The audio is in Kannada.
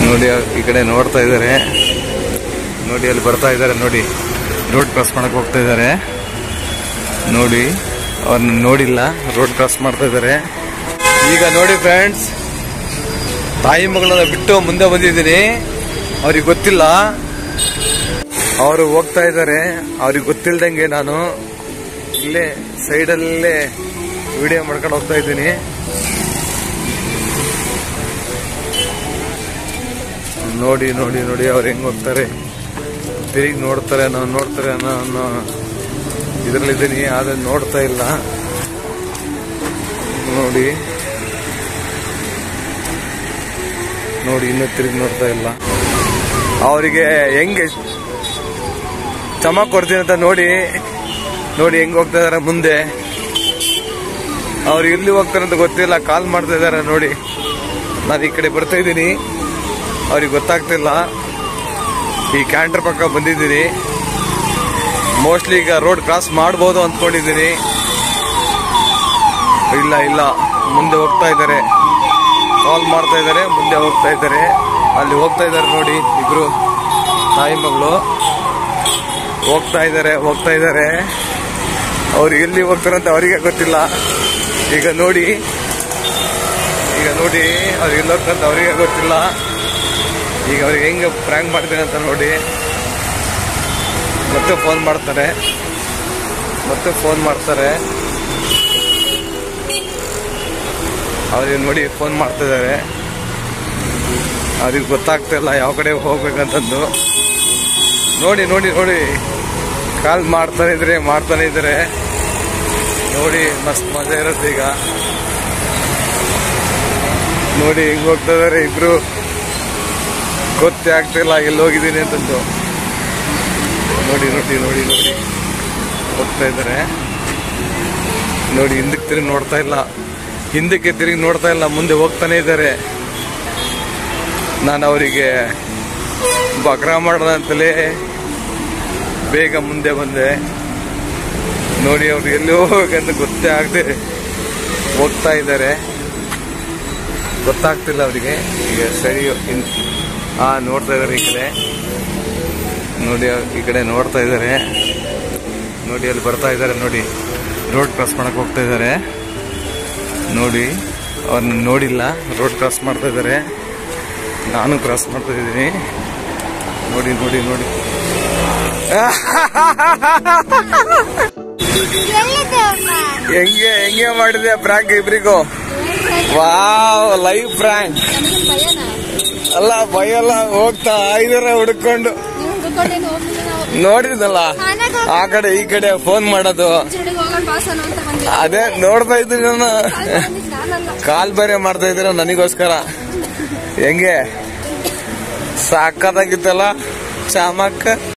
ನೋಡಿ ಈ ಕಡೆ ನೋಡ್ತಾ ಇದ್ದಾರೆ ನೋಡಿ ಅಲ್ಲಿ ಬರ್ತಾ ಇದ್ದಾರೆ ನೋಡಿ ರೋಡ್ ಕ್ರಾಸ್ ಮಾಡಕ್ ಹೋಗ್ತಾ ಇದ್ದಾರೆ ನೋಡಿ ಅವ್ರನ್ನ ನೋಡಿಲ್ಲ ರೋಡ್ ಕ್ರಾಸ್ ಮಾಡ್ತಾ ಇದ್ದಾರೆ ಈಗ ನೋಡಿ ಫ್ರೆಂಡ್ಸ್ ತಾಯಿ ಮಗಳನ್ನ ಬಿಟ್ಟು ಮುಂದೆ ಬಂದಿದ್ದೀನಿ ಅವ್ರಿಗೆ ಗೊತ್ತಿಲ್ಲ ಅವರು ಹೋಗ್ತಾ ಇದ್ದಾರೆ ಅವ್ರಿಗೆ ಗೊತ್ತಿಲ್ದಂಗೆ ನಾನು ಇಲ್ಲೇ ಸೈಡಲ್ಲೇ ವಿಡಿಯೋ ಮಾಡ್ಕೊಂಡು ಹೋಗ್ತಾ ಇದ್ದೀನಿ ನೋಡಿ ನೋಡಿ ನೋಡಿ ಅವ್ರು ಹೆಂಗ್ ಹೋಗ್ತಾರೆ ತಿರುಗಿ ನೋಡ್ತಾರೆ ನಾವು ನೋಡ್ತಾರೆ ಅನ್ನೋ ಅನ್ನೋ ಇದ್ರಲ್ಲಿದ್ದೀನಿ ಆದ್ರೆ ನೋಡ್ತಾ ಇಲ್ಲ ನೋಡಿ ನೋಡಿ ಇನ್ನೂ ತಿರುಗಿ ನೋಡ್ತಾ ಇಲ್ಲ ಅವರಿಗೆ ಹೆಂಗೆ ಚಮಕ್ ಕೊಡ್ತೀನಿ ಅಂತ ನೋಡಿ ನೋಡಿ ಹೆಂಗ್ ಹೋಗ್ತಾ ಇದಾರೆ ಮುಂದೆ ಅವ್ರು ಎಲ್ಲಿ ಹೋಗ್ತಾರೆ ಅಂತ ಗೊತ್ತಿಲ್ಲ ಕಾಲ್ ಮಾಡ್ತಾ ಇದಾರೆ ನೋಡಿ ನಾನು ಈ ಕಡೆ ಬರ್ತಾ ಇದ್ದೀನಿ ಅವ್ರಿಗೆ ಗೊತ್ತಾಗ್ತಿಲ್ಲ ಈ ಕ್ಯಾಂಟರ್ ಪಕ್ಕ ಬಂದಿದ್ದೀನಿ ಮೋಸ್ಟ್ಲಿ ಈಗ ರೋಡ್ ಕ್ರಾಸ್ ಮಾಡ್ಬೋದು ಅಂದ್ಕೊಂಡಿದ್ದೀನಿ ಇಲ್ಲ ಇಲ್ಲ ಮುಂದೆ ಹೋಗ್ತಾ ಇದ್ದಾರೆ ಕಾಲ್ ಮಾಡ್ತಾ ಇದ್ದಾರೆ ಮುಂದೆ ಹೋಗ್ತಾ ಇದ್ದಾರೆ ಅಲ್ಲಿ ಹೋಗ್ತಾ ಇದ್ದಾರೆ ನೋಡಿ ಇಬ್ರು ತಾಯಿ ಮಗಳು ಹೋಗ್ತಾ ಇದ್ದಾರೆ ಹೋಗ್ತಾ ಇದ್ದಾರೆ ಅವ್ರು ಎಲ್ಲಿ ಹೋಗ್ತಾರೆ ಅಂತ ಅವರಿಗೆ ಗೊತ್ತಿಲ್ಲ ಈಗ ನೋಡಿ ಈಗ ನೋಡಿ ಅವ್ರು ಎಲ್ಲಿ ಹೋಗ್ತಾರೆ ಅಂತ ಅವರಿಗೆ ಗೊತ್ತಿಲ್ಲ ಈಗ ಅವ್ರಿಗೆ ಹೆಂಗೆ ಪ್ರ್ಯಾಂಕ್ ಮಾಡ್ತೀನಿ ಅಂತ ನೋಡಿ ಮತ್ತೆ ಫೋನ್ ಮಾಡ್ತಾರೆ ಮತ್ತೆ ಫೋನ್ ಮಾಡ್ತಾರೆ ಅವ್ರಿಗೆ ನೋಡಿ ಫೋನ್ ಮಾಡ್ತಾ ಇದ್ದಾರೆ ಅವ್ರಿಗೆ ಗೊತ್ತಾಗ್ತಾ ಇಲ್ಲ ಯಾವ ಕಡೆ ಹೋಗ್ಬೇಕಂತಂದು ನೋಡಿ ನೋಡಿ ನೋಡಿ ಕಾಲ್ ಮಾಡ್ತಾನೆ ಇದ್ರೆ ಮಾಡ್ತಾನೆ ಇದ್ರೆ ನೋಡಿ ಮಸ್ತ್ ಮಜಾ ಇರುತ್ತೆ ಈಗ ನೋಡಿ ಹಿಂಗ್ ಹೋಗ್ತಾ ಇದಾರೆ ಇಬ್ರು ಗೊತ್ತೇ ಆಗ್ತಿಲ್ಲ ಎಲ್ಲಿ ಹೋಗಿದ್ದೀನಿ ಅಂತಂದು ನೋಡಿ ನೋಡಿ ನೋಡಿ ನೋಡಿ ಹೋಗ್ತಾ ಇದ್ದಾರೆ ನೋಡಿ ಹಿಂದಕ್ಕೆ ತಿರುಗಿ ನೋಡ್ತಾ ಇಲ್ಲ ಹಿಂದಕ್ಕೆ ತಿರುಗಿ ನೋಡ್ತಾ ಇಲ್ಲ ಮುಂದೆ ಹೋಗ್ತಾನೆ ಇದ್ದಾರೆ ನಾನು ಅವರಿಗೆ ಬಕ್ರಾ ಮಾಡೋಣ ಅಂತಲೇ ಬೇಗ ಮುಂದೆ ಬಂದೆ ನೋಡಿ ಅವ್ರು ಎಲ್ಲಿ ಹೋಗ್ಬೇಕಂತ ಗೊತ್ತೇ ಆಗದೆ ಹೋಗ್ತಾ ಇದ್ದಾರೆ ಗೊತ್ತಾಗ್ತಿಲ್ಲ ಅವರಿಗೆ ಈಗ ಸರಿ ಇನ್- ಹಾ ನೋಡ್ತಾ ಇದ್ದಾರೆ ಈ ಕಡೆ ನೋಡಿ ಅವ್ರು ಈ ಕಡೆ ನೋಡ್ತಾ ಇದ್ದಾರೆ ನೋಡಿ ಅಲ್ಲಿ ಬರ್ತಾ ಇದ್ದಾರೆ ನೋಡಿ ರೋಡ್ ಕ್ರಾಸ್ ಮಾಡಕ್ ಹೋಗ್ತಾ ಇದ್ದಾರೆ ನೋಡಿ ಅವ್ರನ್ನ ನೋಡಿಲ್ಲ ರೋಡ್ ಕ್ರಾಸ್ ಮಾಡ್ತಾ ಇದ್ದಾರೆ ನಾನು ಕ್ರಾಸ್ ಮಾಡ್ತಾ ಇದ್ದೀನಿ ನೋಡಿ ನೋಡಿ ನೋಡಿ ಹೆಂಗೆ ಹೆಂಗೆ ಮಾಡಿದೆ ಪ್ರಾಂಕ್ ಇಬ್ರಿಗೂ ವಾವ್ ಲೈವ್ ಪ್ರಾಂಕ್ ಅಲ್ಲ ಭಯಲ್ಲ ಹೋಗ್ತಾ ಇದಾರೆ ಹುಡ್ಕೊಂಡು ನೋಡಿದ್ನಲ್ಲ ಆ ಕಡೆ ಈ ಕಡೆ ಫೋನ್ ಮಾಡೋದು ಅದೇ ನೋಡ್ತಾ ಇದ್ದೀನಿ ನಾನು ಕಾಲ್ ಬೇರೆ ಮಾಡ್ತಾ ಇದ್ದೀರ ನನಗೋಸ್ಕರ ಹೆಂಗೆ ಸಾಕತ್ತಾಗಿತ್ತಲ್ಲ ಚಾಮಕ್ಕ